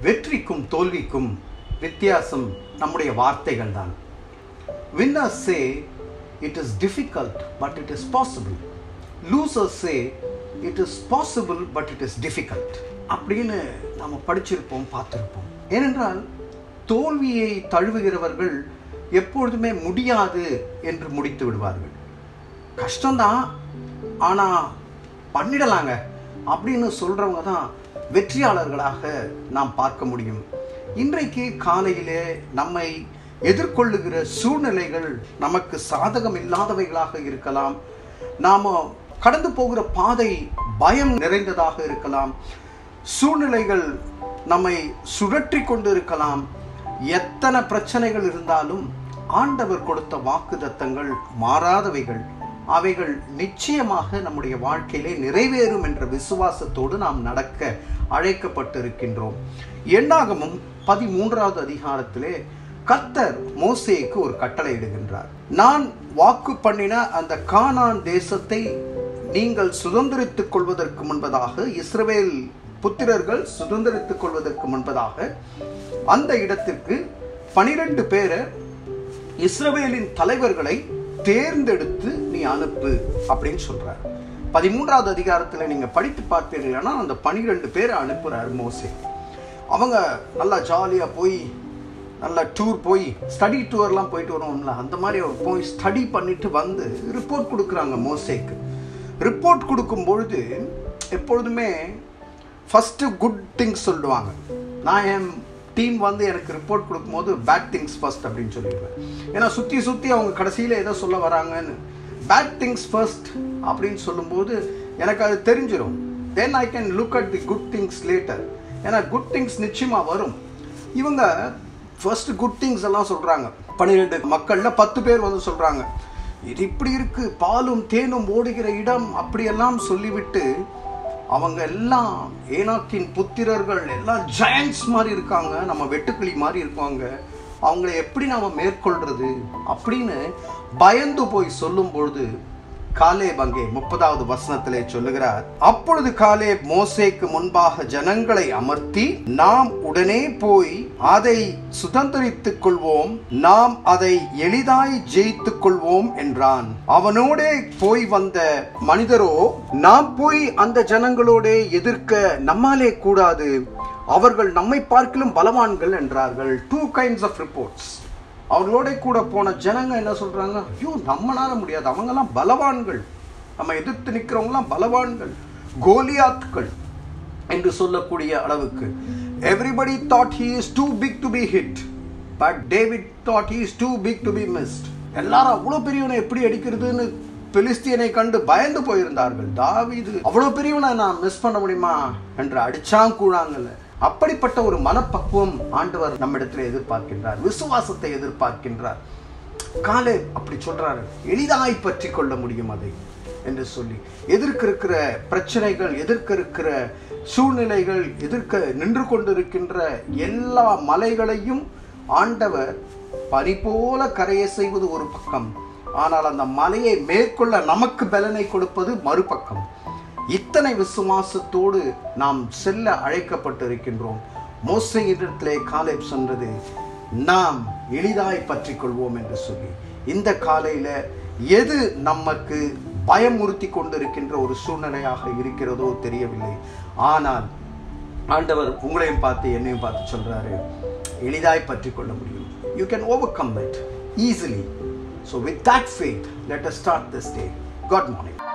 வெற்றிக்கும் தோல்விக்கும் வித்தியாசம் நம்முடைய வார்த்தைகள் தான் Winners say it is difficult, but it is possible. Losers say it is possible, but it is difficult. அப்படின்னு நாம் படிச்சிருப்போம் பார்த்துருப்போம் ஏனென்றால் தோல்வியை தழுவுகிறவர்கள் எப்பொழுதுமே முடியாது என்று முடித்து விடுவார்கள் கஷ்டம்தான் ஆனால் பண்ணிடலாங்க அப்படின்னு சொல்கிறவங்க தான் வெற்றியாளர்களாக நாம் பார்க்க முடியும் இன்றைக்கு காலையிலே நம்மை எதிர்கொள்ளுகிற சூழ்நிலைகள் நமக்கு சாதகம் இல்லாதவைகளாக இருக்கலாம் நாம் கடந்து போகிற பாதை பயம் நிறைந்ததாக இருக்கலாம் சூழ்நிலைகள் நம்மை சுழற்றி கொண்டு இருக்கலாம் எத்தனை பிரச்சனைகள் இருந்தாலும் ஆண்டவர் கொடுத்த வாக்குதத்தங்கள் மாறாதவைகள் அவைகள் நிச்சயமாக நம்முடைய வாழ்க்கையிலே நிறைவேறும் என்ற விசுவாசத்தோடு நாம் நடக்க அழைக்கப்பட்டிருக்கின்றோம் எண்ணாகமும் பதிமூன்றாவது அதிகாரத்திலே கர்த்தர் மோசேக்கு ஒரு கட்டளை இடுகின்றார் நான் வாக்கு பண்ணின அந்த கானான் தேசத்தை நீங்கள் சுதந்திரித்துக் கொள்வதற்கு முன்பதாக இஸ்ரவேல் புத்திரர்கள் சுதந்திரித்துக் கொள்வதற்கு முன்பதாக அந்த இடத்திற்கு பனிரெண்டு பேரை இஸ்ரவேலின் தலைவர்களை தேர்ந்தெடுத்து நீ அனுப்பு அப்படின்னு சொல்றார் பதிமூன்றாவது அதிகாரத்தில் நீங்க படித்து பார்ப்பீர்கள்னா அந்த பனிரெண்டு பேரை அனுப்புறார் மோசே அவங்க நல்லா ஜாலியா போய் நல்லா டூர் போய் ஸ்டடி டூர்லாம் போயிட்டு வருவோம்ல அந்த மாதிரி அவர் போய் ஸ்டடி பண்ணிட்டு வந்து ரிப்போர்ட் கொடுக்குறாங்க மோசேக்கு ரிப்போர்ட் கொடுக்கும் பொழுது எப்பொழுதுமே ஃபஸ்ட்டு குட் திங்ஸ் சொல்லுவாங்க நான் என் டீம் வந்து எனக்கு ரிப்போர்ட் கொடுக்கும்போது பேட் திங்ஸ் ஃபர்ஸ்ட் அப்படின்னு சொல்லிடுவேன் ஏன்னா சுற்றி சுற்றி அவங்க கடைசியில் எதை சொல்ல வராங்கன்னு பேட் திங்ஸ் ஃபர்ஸ்ட் அப்படின்னு சொல்லும்போது எனக்கு அது தெரிஞ்சிடும் then I can look at the good things later ஏன்னா குட் திங்ஸ் நிச்சயமாக வரும் இவங்க ஃபர்ஸ்ட் குட் திங்ஸ் எல்லாம் சொல்கிறாங்க பன்னிரெண்டு மக்களில் பத்து பேர் வந்து சொல்கிறாங்க இது இப்படி இருக்கு பாலும் தேனும் ஓடுகிற இடம் அப்படியெல்லாம் சொல்லிவிட்டு அவங்க எல்லாம் ஏனாக்கின் புத்திரர்கள் எல்லாம் ஜெயன்ஸ் மாதிரி இருக்காங்க நம்ம வெட்டுக்கிளி மாதிரி இருப்பாங்க அவங்கள எப்படி நாம மேற்கொள்றது அப்படின்னு பயந்து போய் சொல்லும் பொழுது காலேப் அங்கே முப்பதாவது வசனத்திலே சொல்லுகிறார் அப்பொழுது காலேப் மோசேக்கு முன்பாக ஜனங்களை அமர்த்தி நாம் உடனே போய் அதை சுதந்திரித்துக் கொள்வோம் நாம் அதை எளிதாய் ஜெயித்துக் கொள்வோம் என்றான் அவனோடே போய் வந்த மனிதரோ நாம் போய் அந்த ஜனங்களோட எதிர்க்க நம்மாலே கூடாது அவர்கள் நம்மை பார்க்கிலும் பலவான்கள் என்றார்கள் டூ கைண்ட்ஸ் ஆஃப் ரிப்போர்ட்ஸ் அவர்களோட கூட போன ஜனங்க என்ன சொல்றாங்க ஐயோ நம்மளால முடியாது அவங்கெல்லாம் பலவான்கள் நம்ம எதிர்த்து நிற்கிறவங்களாம் பலவான்கள் கோலியாத்கள் என்று சொல்லக்கூடிய அளவுக்கு everybody thought he is too big to be hit but David thought he is too big to be missed எல்லாரும் அவ்வளோ பெரியவனை எப்படி அடிக்கிறதுன்னு பெலிஸ்தியனை கண்டு பயந்து போயிருந்தார்கள் தாவீது அவ்வளோ பெரியவனை நான் மிஸ் பண்ண முடியுமா என்று அடிச்சான் கூழாங்கல்ல அப்படிப்பட்ட ஒரு மனப்பக்குவம் ஆண்டவர் நம்மிடத்தில் எதிர்பார்க்கின்றார் விசுவாசத்தை எதிர்பார்க்கின்றார் காலே அப்படி சொல்றாரு எளிதாய் பற்றி கொள்ள முடியும் அதை என்று சொல்லி எதிர்க்க இருக்கிற பிரச்சனைகள் எதிர்க்க இருக்கிற சூழ்நிலைகள் எதிர்க்க நின்று கொண்டிருக்கின்ற எல்லா மலைகளையும் ஆண்டவர் பனி போல கரைய செய்வது ஒரு பக்கம் ஆனால் அந்த மலையை மேற்கொள்ள நமக்கு பலனை கொடுப்பது மறுபக்கம் இத்தனை விசுவாசத்தோடு நாம் செல்ல அழைக்கப்பட்டிருக்கின்றோம் மோசையிடத்திலே காலேப் சொன்னது நாம் எளிதாய் பற்றி கொள்வோம் என்று சொல்லி இந்த காலையில எது நமக்கு பயமுறுத்தி கொண்டிருக்கின்ற ஒரு சூழ்நிலையாக இருக்கிறதோ தெரியவில்லை ஆனால் ஆண்டவர் உங்களையும் பார்த்து என்னையும் பார்த்து சொல்றாரு எளிதாய் பற்றி கொள்ள முடியும் you can overcome it easily so with that faith let us start this day good morning